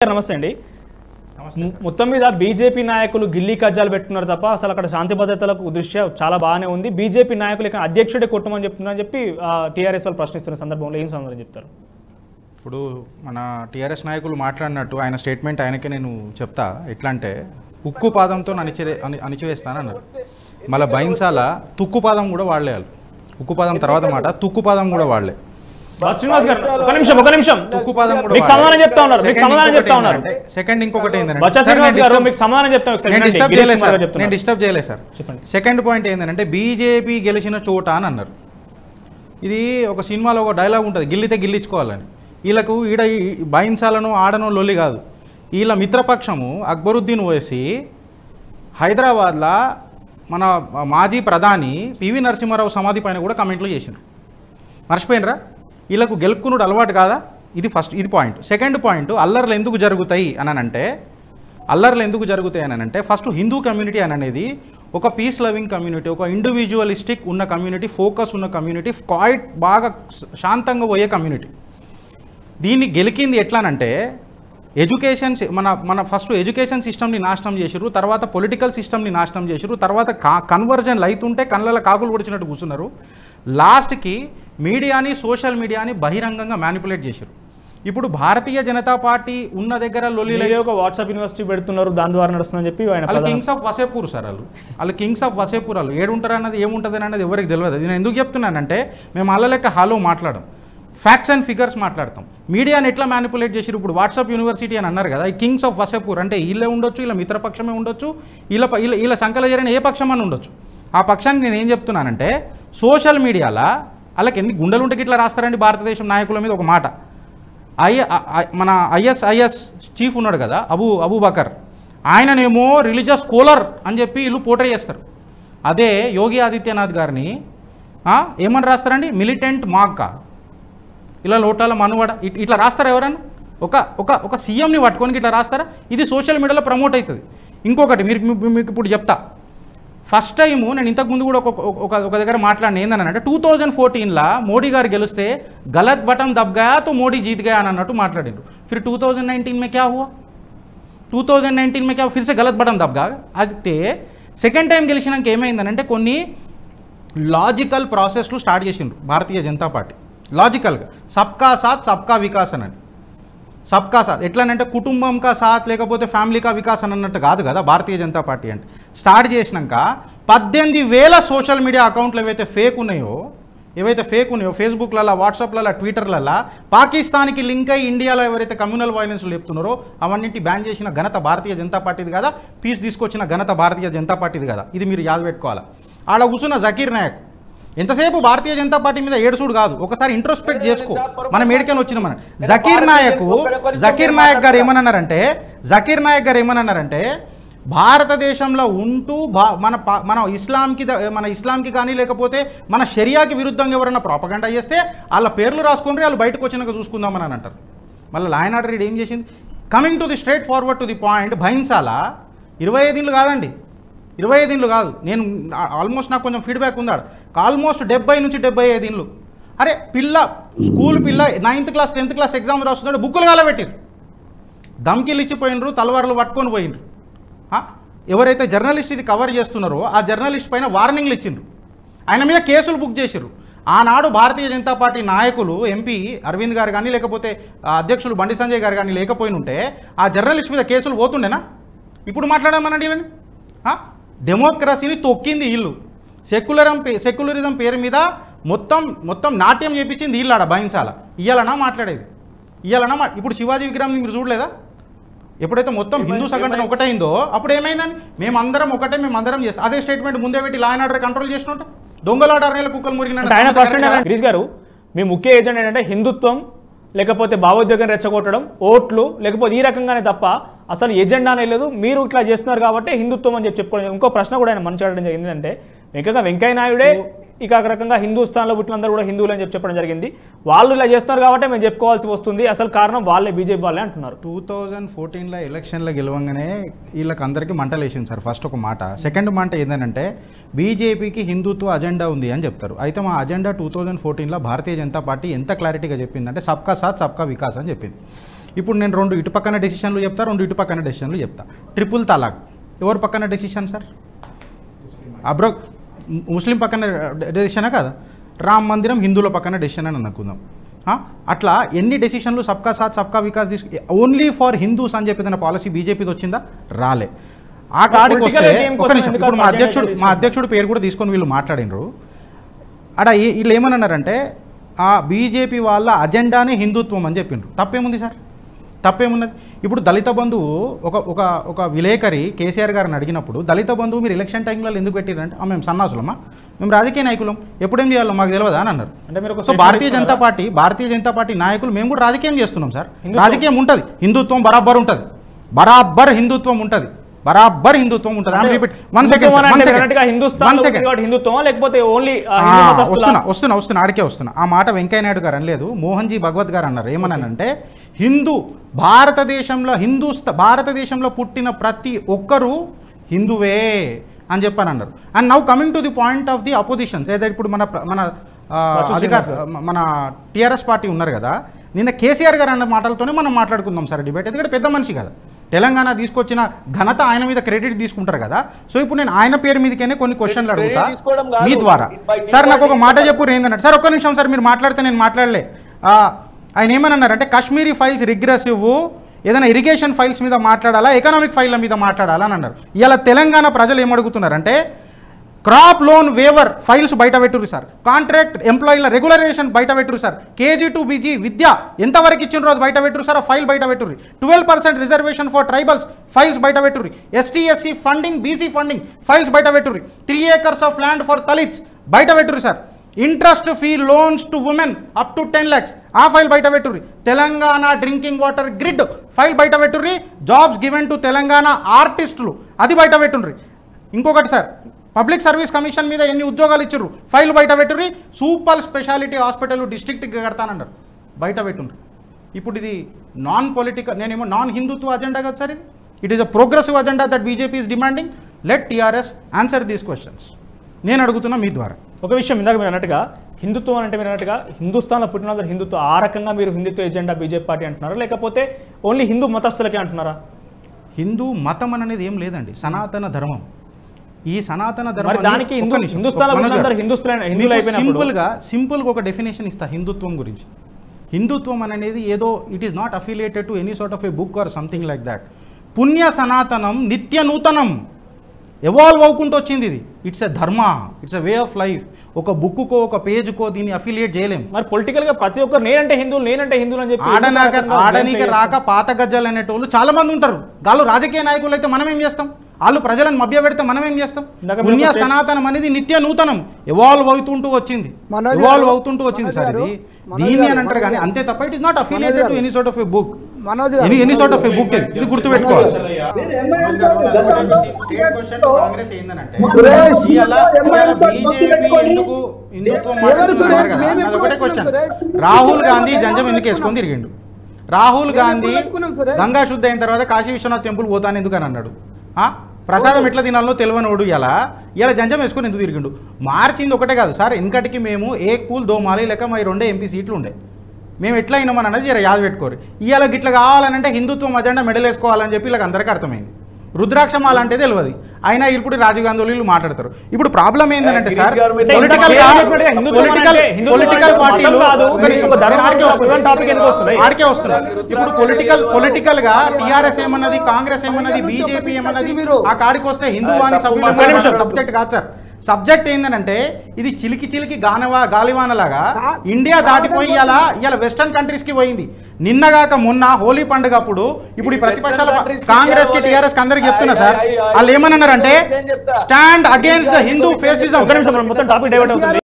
నమస్తే అండి ము- మొత్తం మీద బీజేపీ నాయకులు గిల్లీ కజ్జాలు పెట్టుకున్నారు తప్ప అసలు అక్కడ శాంతి భద్రతలకు దృష్ట్యా చాలా బాగానే ఉంది బీజేపీ నాయకులు ఇక అధ్యక్షుడే కొట్టమని చెప్తున్నారని చెప్పి టీఆర్ఎస్ వాళ్ళు ప్రశ్నిస్తున్న సందర్భంలో ఏం సమాధానం చెప్తారు ఇప్పుడు మన టీఆర్ఎస్ నాయకులు మాట్లాడినట్టు ఆయన స్టేట్మెంట్ ఆయనకే నేను చెప్తా ఎట్లా అంటే ఉక్కు పాదంతో అణిచిరే అని అణిచివేస్తానన్నారు మళ్ళీ బైన్సాల తుక్కు పాదం కూడా వాడలేయాలి ఉక్కు పాదం తర్వాత మాట తుక్కు పాదం కూడా వాడలే బాబు శ్రీనివాస్ గారు ఒక నిమిషం ఒక నిమిషం తుక్కు పాదం కూడా మీకు సమాధానం చెప్తా ఉన్నారు మీకు సమాధానం చెప్తా ఉన్నారు సెకండ్ ఇంకొకటి ఏంటంటే బచ్చా శ్రీనివాస్ గారు మీకు సమాధానం చెప్తాను ఒకసారి నేను వినండి. డిస్టర్బ్ గిరీష్ చేయలేదు కుమార్ సార్ గారు చెప్తున్నారు. నేను డిస్టర్బ్ చేయలేదు సార్ చెప్పండి. సెకండ్ పాయింట్ ఏంటంటే బీజేపీ గెలిచిన చోట అని అన్నారు ఇది ఒక సినిమాలో ఒక డైలాగ్ ఉంటుంది గిల్లితే గిల్లించుకోవాలని వీళ్ళకు ఈడ ఈ బాయించాలను ఆడను లొల్లి కాదు వీళ్ళ మిత్రపక్షము అక్బరుద్దీన్ ఓవేసి హైదరాబాద్లో మన మాజీ ప్రధాని పివి నరసింహారావు సమాధి పైన కూడా కమెంట్లు చేసిండ్రు మర్చిపోయినరా వీళ్ళకు గెలుపుకునుడు అలవాటు కాదా ఇది ఫస్ట్ ఇది పాయింట్ సెకండ్ పాయింట్ అల్లర్లు ఎందుకు జరుగుతాయి అని అంటే అల్లర్లు ఎందుకు జరుగుతాయి అని అంటే ఫస్ట్ హిందూ కమ్యూనిటీ అని అనేది ఒక పీస్ లవింగ్ కమ్యూనిటీ ఒక ఇండివిజువలిస్టిక్ ఉన్న కమ్యూనిటీ ఫోకస్ ఉన్న కమ్యూనిటీ క్వైట్ బాగా శాంతంగా పోయే కమ్యూనిటీ దీన్ని గెలికింది ఎట్లానంటే ఎడ్యుకేషన్ సి- మన మన ఫస్ట్ ఎడ్యుకేషన్ సిస్టమ్ని నాశనం చేసిర్రు తర్వాత పొలిటికల్ సిస్టమ్ని నాశనం చేసిర్రు తర్వాత కా కన్వర్జన్ అవుతుంటే కళ్ళ కాకులు పొడిచినట్టు కూర్చున్నారు లాస్ట్కి మీడియాని సోషల్ మీడియాని బహిరంగంగా మ్యానిపులేట్ చేశారు ఇప్పుడు భారతీయ జనతా పార్టీ ఉన్న దగ్గర లొల్లి మీరే ఒక వాట్సాప్ యూనివర్సిటీ పెడుతున్నారు దాని ద్వారా నడుస్తుందని చెప్పి ఆయన వాళ్ళు ప్రధాన- కింగ్స్ ఆఫ్ వసేపూర్ సార్ వాళ్ళు వాళ్ళు కింగ్స్ ఆఫ్ వసేపూర్ వాళ్ళు ఏడుంటారు అన్నది ఏముంటుంది అన్నది ఎవరికి తెలియదు నేను ఎందుకు చెప్తున్నానంటే మేము అల్ల లెక్క హాలో మాట్లాడడం ఫ్యాక్ట్స్ అండ్ ఫిగర్స్ మాట్లాడతాం మీడియాని ఎట్లా మ్యానిపులేట్ చేసిరు ఇప్పుడు వాట్సాప్ యూనివర్సిటీ అని అన్నారు కదా ఈ కింగ్స్ ఆఫ్ వసేపూర్ అంటే వీళ్ళే ఉండొచ్చు వీళ్ళ మిత్రపక్షమే ఉండొచ్చు వీళ్ళ ప- వీళ్ళ వీళ్ళ సంకల జరిగిన ఏ పక్షం అని ఉండొచ్చు ఆ పక్షానికి నేను ఏం చెప్తున్నానంటే సోషల్ మీడియాలో వాళ్ళకి ఎన్ని గుండెలు ఉంటే ఇట్లా రాస్తారండి భారతదేశం నాయకుల మీద ఒక మాట ఐ ఐ- ఐ- మన ఐఎస్ఐఎస్ చీఫ్ ఉన్నాడు కదా అబూ అబూ బకర్ ఆయననేమో రిలీజియస్ కోలర్ అని చెప్పి వీళ్ళు పోట్రే చేస్తారు అదే యోగి ఆదిత్యనాథ్ గారిని ఆ, ఏమని రాస్తారండి మిలిటెంట్ మాక్క ఇలా లోటాల మనువాడ ఇట్- ఇట్లా రాస్తారా ఎవరన్నా ఒక ఒక ఒక సీఎంని పట్టుకొని ఇట్లా రాస్తారా ఇది సోషల్ మీడియాలో ప్రమోట్ అవుతుంది ఇంకొకటి మీరు మీ- మీకు ఇప్పుడు చెప్తా ఫస్ట్ టైము నేను ఇంతకుముందు కూడా ఒక ఒక ఒక దగ్గర మాట్లాడిన ఏందనంటే టూ థౌజండ్ ఫోర్టీన్లో మోడీ గారు గెలిస్తే గలత్ బటన్ దబ్ గయా తో మోడీ జీత్ గయా అని అన్నట్టు మాట్లాడిండ్రు ఫిర్ టూ థౌజండ్ నైన్టీన్ మే క్యా హువా టూ థౌజండ్ నైన్టీన్ మే క్యా ఫిర్ సే గలత్ బటన్ దబ్ గా అయితే సెకండ్ టైం గెలిచినాక ఏమైందనంటే కొన్ని లాజికల్ ప్రాసెస్లు స్టార్ట్ చేసిండ్రు భారతీయ జనతా పార్టీ లాజికల్గా సబ్కా సాత్ సబ్కా వికాస్ అని సబ్కా సాత్ ఎట్లనంటే కుటుంబం కా సాత్ లేకపోతే ఫ్యామిలీ కా వికాస్ అని అన్నట్టు కాదు కదా భారతీయ జనతా పార్టీ అంటే స్టార్ట్ చేసినాక పద్దెనిమిది వేల సోషల్ మీడియా అకౌంట్లు ఏవైతే ఫేక్ ఉన్నాయో ఏవైతే ఫేక్ ఉన్నాయో ఫేస్బుక్లలో వాట్సాప్లలో ట్విట్టర్లలో పాకిస్తాన్కి లింక్ అయ్యి ఇండియాలో ఎవరైతే కమ్యూనల్ వైలెన్స్ చెప్తున్నారో అవన్నింటి బ్యాన్ చేసిన ఘనత భారతీయ జనతా పార్టీది కదా పీస్ తీసుకొచ్చిన ఘనత భారతీయ జనతా పార్టీది కదా ఇది మీరు యాద పెట్టుకోవాలి ఆడ కూర్చున్న జకీర్ నాయక్ ఎంతసేపు భారతీయ జనతా పార్టీ మీద ఏడుసుడు కాదు ఒకసారి ఇంట్రోస్పెక్ట్ చేసుకో మన మేడికల్ వచ్చిన మన జకీర్ నాయక్ జకీర్ నాయక్ గారు ఏమన్నారంటే జకీర్ నాయక్ గారు ఏమన్నారంటే భారతదేశంలో ఉంటూ భా మన పా- మన ఇస్లాంకి ద- మన ఇస్లాంకి కానీ లేకపోతే మన షరియాకి విరుద్ధంగా ఎవరైనా ప్రాపగండా చేస్తే వాళ్ళ పేర్లు రాసుకొని వాళ్ళు బయటకు వచ్చినాక చూసుకుందామని అని అంటారు మళ్ళీ లాయన్ ఆర్డర్ ఏం చేసింది coming to the straightforward to the point భైన్సాల ఇరవై ఐదేళ్ళు కాదండి ఇరవై ఐదేళ్ళు కాదు నేను ఆల్మోస్ట్ నాకు కొంచెం ఫీడ్బ్యాక్ ఉందాడు ఆల్మోస్ట్ డెబ్బై నుంచి డెబ్బై ఐదు ఇండ్లు అరే పిల్ల స్కూల్ పిల్ల ninth class tenth class exam రాస్తున్నాడు బుక్కులు కాలబెట్టిరు దమ్కిలు ఇచ్చిపోయినరు తలవార్లు పట్టుకొని పోయినరు ఆ? ఎవరైతే జర్నలిస్ట్ ఇది కవర్ చేస్తున్నారో ఆ జర్నలిస్ట్ పైన వార్నింగ్లు ఇచ్చిండ్రు ఆయన మీద కేసులు బుక్ చేసిర్రు ఆనాడు భారతీయ జనతా పార్టీ నాయకులు ఎంపీ అరవింద్ గారు కానీ లేకపోతే ఆ అధ్యక్షులు బండి సంజయ్ గారు కానీ లేకపోయి ఉంటే ఆ జర్నలిస్ట్ మీద కేసులు పోతుండేనా ఇప్పుడు మాట్లాడమనండి వీళ్ళని ఆ? డెమోక్రసీని తొక్కింది వీళ్ళు సెక్యులరం పే సెక్యులరిజం పేరు మీద మొత్తం మొత్తం నాట్యం చేపించింది వీళ్ళు ఆడ భయించాల ఇయ్యాలనా మాట్లాడేది ఇయ్యాలనా మా ఇప్పుడు శివాజీ విగ్రహం మీరు చూడలేదా ఎప్పుడైతే మొత్తం హిందూ సంఘటన ఒకటైందో అప్పుడు ఏమైందని మేమందరం ఒకటే మేమందరం చేస్తాం అదే స్టేట్మెంట్ ముందే పెట్టి లా అండ్ ఆర్డర్ కంట్రోల్ చేసినట్టు దొంగలాట ఆరు నెలల కుక్కలు అంటే ఆయన ప్రశ్న మురిగిన ఏంటంటే, గిరీష్ గారు మీ ముఖ్య ఏజెండా ఏంటంటే హిందుత్వం లేకపోతే భావోద్వేగం రెచ్చగొట్టడం ఓట్లు లేకపోతే ఈ రకంగానే తప్ప అసలు ఎజెండానే లేదు మీరు ఇట్లా చేస్తున్నారు కాబట్టి హిందుత్వం అని చెప్పి చెప్పుకోవడం ఇంకో ప్రశ్న కూడా ఆయన మంచి అడగడం జరిగింది అంటే వెంకయ్య వెంకయ్య నాయుడే ఇక ఒక రకంగా హిందూస్థాన్లో పుట్టినందరూ కూడా హిందువులు అని చెప్పి చెప్పడం జరిగింది వాళ్ళు ఇలా చేస్తున్నారు కాబట్టి మేము చెప్పుకోవాల్సి వస్తుంది అసలు కారణం వాళ్ళే బీజేపీ వాళ్ళే అంటున్నారు టూ థౌజండ్ ఫోర్టీన్లో ఎలక్షన్లో గెలవంగానే వీళ్ళకి అందరికీ మంటలు వేసింది సార్ ఫస్ట్ ఒక మాట సెకండ్ మాట ఏంటంటే బీజేపీకి హిందుత్వ అజెండా ఉంది అని చెప్తారు అయితే మా అజెండా టూ థౌజండ్ ఫోర్టీన్లో భారతీయ జనతా పార్టీ ఎంత క్లారిటీగా చెప్పిందంటే సబ్కా సాత్ సబ్కా వికాస్ అని చెప్పింది ఇప్పుడు నేను రెండు ఇటు పక్కన డెసిషన్లు చెప్తా రెండు ఇటు పక్కన డెసిషన్లు చెప్తా ట్రిపుల్ తలాక్ ఎవరు పక్కన డెసిషన్ సార్ అబ్రో ముస్లిం పక్కన డెసిషనే కదా రామ్ మందిరం హిందువుల పక్కన డెసిషన్ అని అనుకుందాం ఆ? అట్లా ఎన్ని డెసిషన్లు సబ్కా సాత్ సబ్కా వికాస్ తీసుకు ఓన్లీ ఫర్ హిందూస్ అని చెప్పి పాలసీ బీజేపీది వచ్చిందా రాలే ఆ కాడికి political వస్తే game ఒక కోసం నిమిషం ఎందుకు ఇప్పుడు మా ఆ agenda అధ్యక్షుడు మా తీసుకున్నారు? అధ్యక్షుడు పేరు కూడా తీసుకొని వీళ్ళు మాట్లాడినరు అడ ఈ- వీళ్ళు ఏమన్నారంటే ఆ బీజేపీ వాళ్ళ అజెండానే హిందుత్వం అని చెప్పిండ్రు తప్పేముంది సార్ తప్పేమున్నది ఇప్పుడు దళిత బంధువు ఒక ఒక ఒక విలేకరి కేసీఆర్ గారిని అడిగినప్పుడు దళిత బంధువు మీరు ఎలక్షన్ టైంలో ఎందుకు పెట్టిరంటే "ఆ, మేము సన్నాసులమా మేము రాజకీయ నాయకులం ఎప్పుడేం చేయాలో మాకు తెలియదా అని అన్నారు అంటే మీరు ఒక సో statement భారతీయ జనతా ఇస్తున్నారా? పార్టీ భారతీయ జనతా పార్టీ నాయకులు మేము కూడా రాజకీయం చేస్తున్నాం సార్ హిందుత్వం. రాజకీయం ఉంటుంది హిందుత్వం బరాబర్ ఉంటుంది బరాబర్ హిందుత్వం ఉంటుంది బరాబర్ హిందుత్వం ఉంటుంది అంటే రిపీట్ వన్ హిందుత్వం సెకండ్ అంటే వన్ మీరు అన్నట్టుగా సెకండ్ హిందుస్థాన్ వన్ లో ఉంది సెకండ్ కాబట్టి హిందుత్వమా లేకపోతే ఓన్లీ ఆ, వస్తున్నా వస్తున్నా వస్తున్నా ఆడికే వస్తున్నా ఆ మాట వెంకయ్య నాయుడు గారు అనలేదు మోహన్ జీ భగవత్ గారు అన్నారు ఏమన్నానంటే హిందూ భారతదేశంలో హిందూస్త భారతదేశంలో పుట్టిన ప్రతి ఒక్కరూ హిందువే అని చెప్పని అన్నారు and now coming to the point of the oppositions ఏదైతే ఇప్పుడు మన ప్ర- మన ఆ, రచ్చు అధికార శ్రీనివాస్ మన టీఆర్ఎస్ పార్టీ ఉన్నారు కదా నిన్న కేసీఆర్ గారు అన్న మాటలతోనే మనం మాట్లాడుకుందాం సార్ డిబేట్ ఎందుకంటే పెద్ద మనిషి కదా తెలంగాణ తీసుకొచ్చిన ఘనత ఆయన మీద క్రెడిట్ తీసుకుంటారు కదా సో ఇప్పుడు నేను ఆయన పేరు మీదకనే కొన్ని క్వశ్చన్లు Credit అడుగుతా తీసుకోవడం కాదు. మీ ద్వారా By సార్ నాకు ఒక మాట default చెప్పు ఏందన్నట్టు సార్ ఒక్క నిమిషం సార్ మీరు మాట్లాడితే నేను మాట్లాడలే ఆ, ఆయన ఏమన్నారంటే కాశ్మీరీ ఫైల్స్ రిగ్రెసివ్ ఏదైనా ఇరిగేషన్ ఫైల్స్ మీద మాట్లాడాలా ఎకనామిక్ ఫైళ్ళ మీద మాట్లాడాలా అని అన్నారు ఇలా తెలంగాణ ప్రజలు ఏమడుగుతున్నారంటే క్రాప్ లోన్ వేవర్ ఫైల్స్ బయట పెట్టుర్రు సార్ కాంట్రాక్ట్ ఎంప్లాయీల రెగ్యులరైజేషన్ బయట పెట్టుర్రు సార్ కేజీ టు బీజీ విద్య ఎంతవరకు ఇచ్చిండ్రో అది బయట పెట్టుర్రు సార్ ఆ ఫైల్ బయట పెట్టుర్రి twelve percent reservation for tribals files బయట పెట్టుర్రి ST SC funding BC funding files బయట పెట్టుర్రి three acres of land for Dalits బయట పెట్టుర్రి sir interest free loans to women up to ten lakhs ఆ ఫైల్ బయట పెట్టుర్రి Telangana drinking water grid file బయట పెట్టుర్రి జాబ్స్ గివెన్ టు తెలంగాణ ఆర్టిస్టులు అది బయట పెట్టుండ్రి ఇంకొకటి సార్ పబ్లిక్ సర్వీస్ కమిషన్ మీద ఎన్ని ఉద్యోగాలు ఇచ్చారు ఫైల్ బయట పెట్టుర్రి సూపర్ స్పెషాలిటీ హాస్పిటల్ డిస్ట్రిక్ట్కి కడతానన్నారు బయట పెట్టుండ్రి ఇప్పుడు ఇది నాన్ పొలిటికల్ నేనేమో నాన్ హిందుత్వ అజెండా కదా సార్ ఇది it is a progressive agenda that BJP is demanding let TRS answer these questions నేను అడుగుతున్నా మీ ద్వారా ఒక విషయం ఇందాక మీరు అన్నట్టుగా హిందుత్వం అంటే మీరు అన్నట్టుగా హిందుస్థాన్లో పుట్టిన వాళ్ళందరూ హిందుత్వం ఆ రకంగా మీరు హిందుత్వ ఎజెండా బీజేపీ పార్టీ అంటున్నారా లేకపోతే ఓన్లీ హిందూ మతస్థులకే అంటున్నారా హిందూ మతం అనేది ఏం లేదండి సనాతన ధర్మం ఈ సనాతన ధర్మం మరి దానికి హిందూ- హిందుస్థాన్లో ఉన్నందరూ హిందుస్థులే- హిందువులు అయిపోయినప్పుడు- సింపుల్గా సింపుల్గా ఒక డెఫినేషన్ ఇస్తా హిందుత్వం గురించి హిందుత్వం అనేది ఏదో it is not affiliated to any sort of a book or something like that పుణ్య సనాతనం నిత్య నూతనం ఎవాల్వ్ అవుకుంటూ వచ్చింది ఇది it's a dharma it's a way of life ఒక బుక్కుకో ఒక పేజ్కో దీన్ని అఫిలియేట్ చేయలేం మరి పొలిటికల్ గా ప్రతి ఒక్కరు నేనంటే హిందువులు నేనంటే హిందువులు అని చెప్పి ఆడనాక ఎందుకు ఆ రకంగా ఆడనీక blame రాక పాత గజ్జలు అనేటోళ్ళు చాలా మంది ఉంటారు వాళ్ళు రాజకీయ నాయకులు అయితే మనం ఏం చేస్తాం వాళ్ళు ప్రజలను మభ్య పెడితే మనం ఏం చేస్తాం ఇందాక మీరు పుణ్య ఒక స్టే- సనాతనం అనేది నిత్య నూతనం ఎవాల్వ్ అవుతుంటూ వచ్చింది మనోజ్ ఎవాల్వ్ గారు, అవుతుంటూ వచ్చింది మనోజ్ సార్ గారు, ఇది మనోజ్ దీన్ని గారు, అని అంటారు కానీ మనోజ్ అంతే తప్ప it is not affiliated to గారు. Any sort of a book Manoj గారు, any any sort of a Manoj book గారు. ఇది గుర్తుపెట్టుకోవాలి సురేష్, బీజేపీ ఎందుకు హిందుత్వం ఎవరు మాట్లాడుతున్నారు సురేష్? కదా, మేము నాది ఎప్పుడు ఒకటే పెట్టుకున్నాం క్వశ్చన్ సురేష్? రాహుల్ గాంధీ జంజం ఎందుకు వేసుకొని తిరిగిండు రాహుల్ మేము గాంధీ ఎప్పుడు పెట్టుకున్నాం సురేష్? గంగా శుద్ధి అయిన తర్వాత కాశీ విశ్వనాథ్ టెంపుల్ పోతాను ఎందుకు అని అన్నాడు ఆ? ప్రసాదం ఎట్లా తినాలో తెలియనోడు ఇలా ఇలా జంజం వేసుకొని ఎందుకు తిరిగిండు మార్చింది ఒకటే కాదు సార్ వెనకటికి మేము ఏ పూల్ దోమాలి లేక మా ఈ రెండే ఎంపీ సీట్లు ఉండే మేము ఎట్లా అయినామని అన్నది జర యాద పెట్టుకోరు ఇవాళ గిట్లా కావాలనంటే హిందుత్వం అజెండా మెడల్ వేసుకోవాలని చెప్పి వీళ్ళకి అందరికీ అర్థమైంది రుద్రాక్షమాల అంటే తెలియదు అయినా ఇప్పుడు రాజీవ్ గాంధీ వాళ్ళు మాట్లాడతారు ఇప్పుడు ప్రాబ్లం ఏంటంటే సార్ గిరీష్ గారు మీరు పొలిటికల్ ఇందాక చెప్పినట్టుగా హిందుత్వం పొలిటికల్ అంటే హిందుత్వం పొలిటికల్ అంటే పార్టీలు మతం కాదు, ఒక నిమిషం, ఒక ధర్మం ఆడికే కాదు, వస్తుంది. ప్రధాన టాపిక్ ఎందుకు వస్తుంది? ఆడికే వస్తున్నారు ఇప్పుడు పొలిటికల్ పొలిటికల్ గా టిఆర్ఎస్ ఏమన్నది కాంగ్రెస్ ఏమన్నది బీజేపీ ఏమన్నది ఆ కాడికి వస్తే హిందువాని తప్పు సభ్యులు మాట్లాడారు. సబ్జెక్ట్ కాదు సార్ సబ్జెక్ట్ ఏంటంటే ఇది చిలికి చిలికి గానవా గాలివానలాగా ఇండియా దాటిపోయి ఇలా ఇలా వెస్టర్న్ కంట్రీస్ కి పోయింది నిన్నగాక మొన్న హోలీ పండుగ అప్పుడు ఇప్పుడు ఈ ప్రతిపక్షాల కాంగ్రెస్ కి టిఆర్ఎస్ కి అందరికి చెప్తున్నా సార్ వాళ్ళు ఏమన్నారంటే stand against the Hindu fascism ఒక నిమిషం మొత్తం టాపిక్ డైవర్ట్ అవుతుంది